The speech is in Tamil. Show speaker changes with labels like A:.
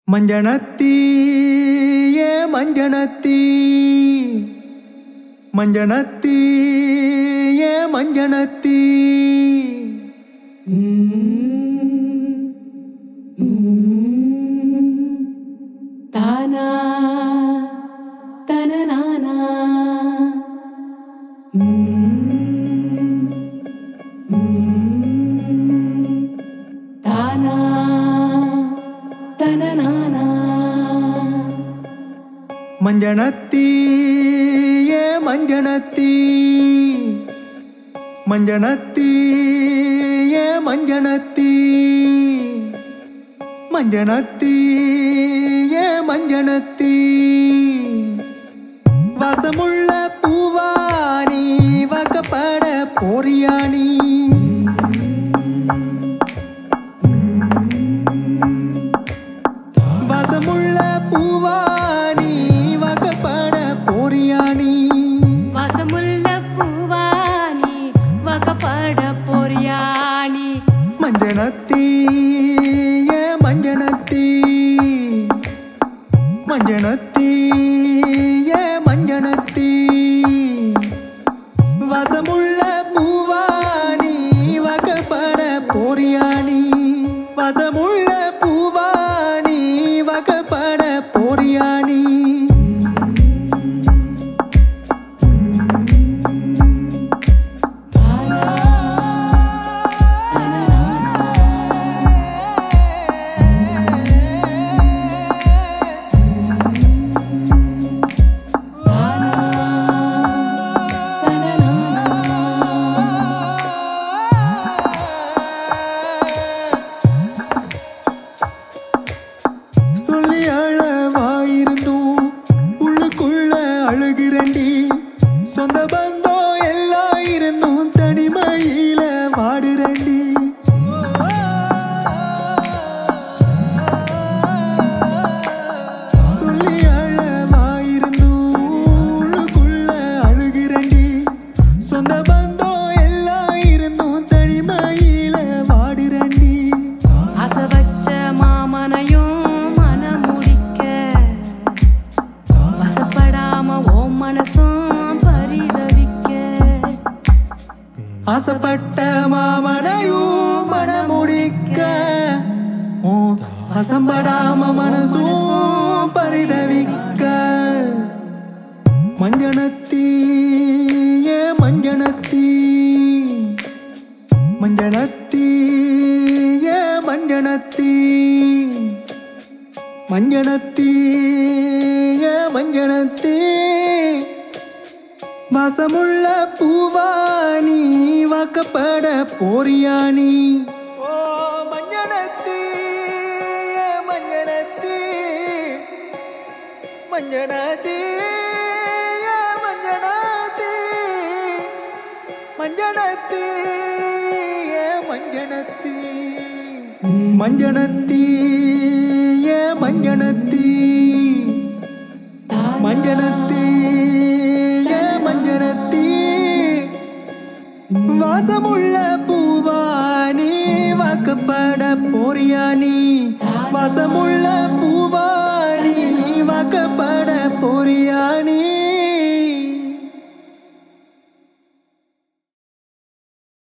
A: மஞ்சனத்தி ஏ மஞ்சனத்தி மஞ்சனத்தி ஏ மஞ்சனத்தி
B: தானா தனநானா தானா தனநானா
A: மஞ்சனத்தி ஏ மஞ்சனத்தி மஞ்சனத்தி ஏ மஞ்சனத்தி மஞ்சனத்தி ஏ மஞ்சனத்தி வசமுள்ள பூவாணி வக்கப்பட போரியாணி வசமுள்ள பூவாணி வக்கப்பட போரியாணி
B: வசமுள்ள பூவானி வகப்பட பொறியாணி
A: மஞ்சனத்தி ஏ மஞ்சனத்தி மஞ்சனத்தி ஏ மஞ்சனத்தி வசமுள்ள பூவாணி வகப்பட போரியாணி வசமுள்ள பூவாணி வகப்பட போரியாணி சொல்லி அழவாயிருந்தும் உள்ளுக்குள்ள அழுகிறண்டி சொந்த பந்தம் எல்லாம் இருந்தும் தனிமையில வாடுறண்டி சொல்லி அழவாயிருந்தும் உள்ளுக்குள்ள அழுகிறண்டி சொந்த பந்தம் எல்லாம் இருந்தும் தனிமையில வாடுறண்டி
B: ஆசை வச்ச மாமனையும் மனமுடிக்க வசப்படாம ஓம் மனசும் பரிதவிக்க
A: ஆசைப்பட்ட மாமனையும் மனமுடிக்க ஓ வசம்படாம மனசும் பரிதவிக்க மஞ்சனத்தி ஏ மஞ்சனத்தி மஞ்சனத்தி ஏ மஞ்சனத்தி மஞ்சனத்தி ஏ மஞ்சனத்தி வசமுள்ள பூவானி வாக்கப்பட போரியாணி ஓ மஞ்சனத்தி ஏ மஞ்சனத்தி மஞ்சனத்தி ஏ மஞ்சனத்தி மஞ்சனத்தி ஏ மஞ்சனத்தி மஞ்சனத்தி ஏ மஞ்சனத்தி மஞ்சனத்தி ஏ மஞ்சனத்தி வாசமுள்ள பூவானி வாக்கப்பட போரியானி வாசமுள்ள பூவானி